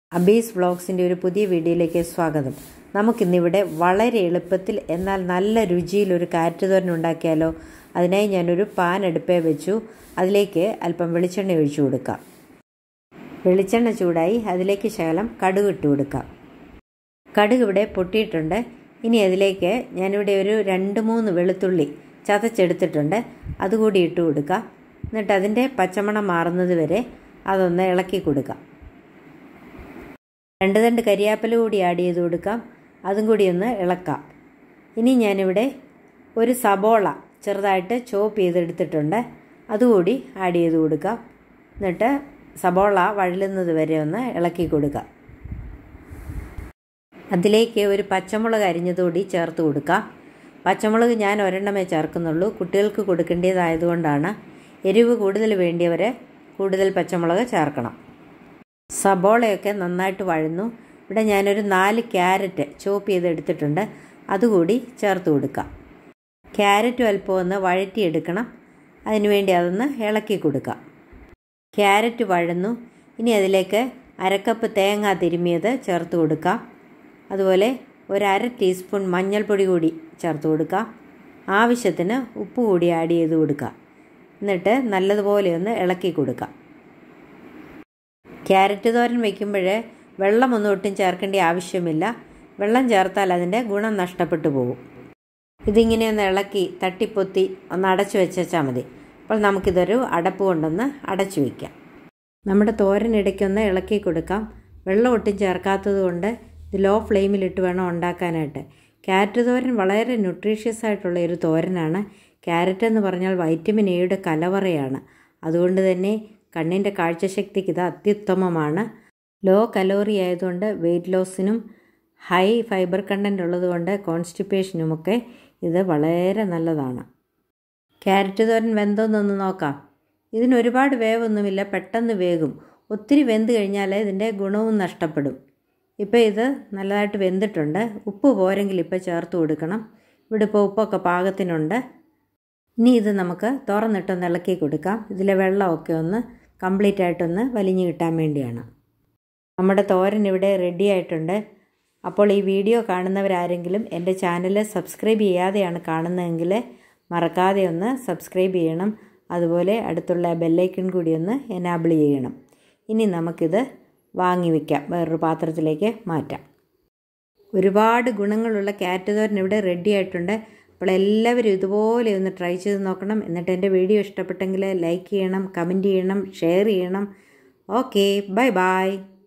അബീസ് വ്ളോഗ്സിൻ്റെ ഒരു പുതിയ വീഡിയോയിലേക്ക് സ്വാഗതം നമുക്കിന്നിവിടെ വളരെ എളുപ്പത്തിൽ എന്നാൽ നല്ല രുചിയിൽ ഒരു കാറ്റ് തോരൻ ഉണ്ടാക്കിയാലോ അതിനായി ഞാനൊരു പാൻ അടുപ്പേ വെച്ചു അതിലേക്ക് അല്പം വെളിച്ചെണ്ണ ഒഴിച്ചു കൊടുക്കാം വെളിച്ചെണ്ണ ചൂടായി അതിലേക്ക് ശകലം കടുക് ഇട്ട് കൊടുക്കാം കടുക് ഇവിടെ പൊട്ടിയിട്ടുണ്ട് ഇനി അതിലേക്ക് ഞാനിവിടെ ഒരു രണ്ട് മൂന്ന് വെളുത്തുള്ളി ചതച്ചെടുത്തിട്ടുണ്ട് അതുകൂടി ഇട്ട് കൊടുക്കാം എന്നിട്ട് അതിൻ്റെ പച്ചമണം മാറുന്നത് വരെ അതൊന്ന് ഇളക്കി കൊടുക്കാം രണ്ട് തണ്ട് കരിയാപ്പില കൂടി ആഡ് ചെയ്ത് കൊടുക്കാം അതും കൂടി ഒന്ന് ഇളക്കാം ഇനി ഞാനിവിടെ ഒരു സബോള ചെറുതായിട്ട് ചോപ്പ് ചെയ്തെടുത്തിട്ടുണ്ട് അതുകൂടി ആഡ് ചെയ്ത് കൊടുക്കാം എന്നിട്ട് സബോള വഴലുന്നത് വരെ ഒന്ന് ഇളക്കി കൊടുക്കാം അതിലേക്ക് ഒരു പച്ചമുളക് അരിഞ്ഞതുകൂടി ചേർത്ത് കൊടുക്കാം പച്ചമുളക് ഞാൻ ഒരെണ്ണമേ ചേർക്കുന്നുള്ളൂ കുട്ടികൾക്ക് കൊടുക്കേണ്ടതായതുകൊണ്ടാണ് എരിവ് കൂടുതൽ വേണ്ടിയവർ കൂടുതൽ പച്ചമുളക് ചേർക്കണം സബോളയൊക്കെ നന്നായിട്ട് വഴന്നു ഇവിടെ ഞാനൊരു നാല് ക്യാരറ്റ് ചോപ്പ് ചെയ്ത് എടുത്തിട്ടുണ്ട് അതുകൂടി ചേർത്ത് കൊടുക്കാം ക്യാരറ്റും അല്പം ഒന്ന് വഴറ്റിയെടുക്കണം അതിനുവേണ്ടി അതൊന്ന് ഇളക്കി കൊടുക്കാം ക്യാരറ്റ് വഴന്നു ഇനി അതിലേക്ക് അരക്കപ്പ് തേങ്ങ തിരുമിയത് ചേർത്ത് കൊടുക്കാം അതുപോലെ ഒരു അര ടീസ്പൂൺ മഞ്ഞൾപ്പൊടി കൂടി ചേർത്ത് കൊടുക്കാം ആവശ്യത്തിന് ഉപ്പ് കൂടി ആഡ് ചെയ്ത് കൊടുക്കാം എന്നിട്ട് നല്ലതുപോലെ ഒന്ന് ഇളക്കി കൊടുക്കാം ക്യാരറ്റ് തോരൻ വയ്ക്കുമ്പോൾ വെള്ളമൊന്നും ഒട്ടും ചേർക്കേണ്ട ആവശ്യമില്ല വെള്ളം ചേർത്താൽ അതിൻ്റെ ഗുണം നഷ്ടപ്പെട്ടു പോകും ഇതിങ്ങനെ ഒന്ന് ഇളക്കി തട്ടിപ്പൊത്തി ഒന്ന് അടച്ചു വെച്ചാൽ മതി അപ്പോൾ നമുക്കിതൊരു അടപ്പ് കൊണ്ടൊന്ന് അടച്ചു വയ്ക്കാം നമ്മുടെ തോരനിടയ്ക്കൊന്ന് ഇളക്കി കൊടുക്കാം വെള്ളം ഒട്ടും ചേർക്കാത്തത് കൊണ്ട് ഇത് ലോ ഫ്ലെയിമിലിട്ട് വേണം ഉണ്ടാക്കാനായിട്ട് ക്യാരറ്റ് തോരൻ വളരെ ന്യൂട്രീഷ്യസ് ആയിട്ടുള്ള ഒരു തോരനാണ് ക്യാരറ്റ് എന്ന് പറഞ്ഞാൽ വൈറ്റമിൻ എയുടെ കലവറയാണ് അതുകൊണ്ട് തന്നെ കണ്ണിൻ്റെ കാഴ്ചശക്തിക്ക് ഇത് അത്യുത്തമമാണ് ലോ കലോറി ആയതുകൊണ്ട് വെയിറ്റ് ലോസിനും ഹൈ ഫൈബർ കണ്ടൻറ്റ് ഉള്ളതുകൊണ്ട് കോൺസ്റ്റിപ്പേഷനുമൊക്കെ ഇത് വളരെ നല്ലതാണ് ക്യാരറ്റ് തോരൻ വെന്തോന്നൊന്ന് നോക്കാം ഇതിന് ഒരുപാട് വേവൊന്നുമില്ല പെട്ടെന്ന് വേകും ഒത്തിരി വെന്ത് കഴിഞ്ഞാൽ ഇതിൻ്റെ ഗുണവും നഷ്ടപ്പെടും ഇപ്പോൾ ഇത് നല്ലതായിട്ട് വെന്തിട്ടുണ്ട് ഉപ്പ് പോരെങ്കിൽ ഇപ്പോൾ ചേർത്ത് കൊടുക്കണം ഇവിടെ ഇപ്പോൾ ഉപ്പൊക്കെ പാകത്തിനുണ്ട് ഇനി ഇത് നമുക്ക് തുറന്നിട്ടൊന്ന് ഇളക്കി കൊടുക്കാം ഇതിലെ വെള്ളമൊക്കെ ഒന്ന് കംപ്ലീറ്റ് ആയിട്ടൊന്ന് വലിഞ്ഞു കിട്ടാൻ വേണ്ടിയാണ് നമ്മുടെ തോരൻ ഇവിടെ റെഡി ആയിട്ടുണ്ട് അപ്പോൾ ഈ വീഡിയോ കാണുന്നവരാരെങ്കിലും എൻ്റെ ചാനൽ സബ്സ്ക്രൈബ് ചെയ്യാതെയാണ് കാണുന്നതെങ്കിൽ മറക്കാതെ ഒന്ന് സബ്സ്ക്രൈബ് ചെയ്യണം അതുപോലെ അടുത്തുള്ള ബെല്ലൈക്കൺ കൂടി ഒന്ന് എനാബിൾ ചെയ്യണം ഇനി നമുക്കിത് വാങ്ങി വയ്ക്കാം വേറൊരു പാത്രത്തിലേക്ക് മാറ്റാം ഒരുപാട് ഗുണങ്ങളുള്ള ക്യാറ്റ് തോരൻ ഇവിടെ റെഡി ആയിട്ടുണ്ട് അപ്പോൾ എല്ലാവരും ഇതുപോലെ ഒന്ന് ട്രൈ ചെയ്ത് നോക്കണം എന്നിട്ട് എൻ്റെ വീഡിയോ ഇഷ്ടപ്പെട്ടെങ്കിൽ ലൈക്ക് ചെയ്യണം കമൻറ്റ് ചെയ്യണം ഷെയർ ചെയ്യണം ഓക്കെ ബൈ ബൈ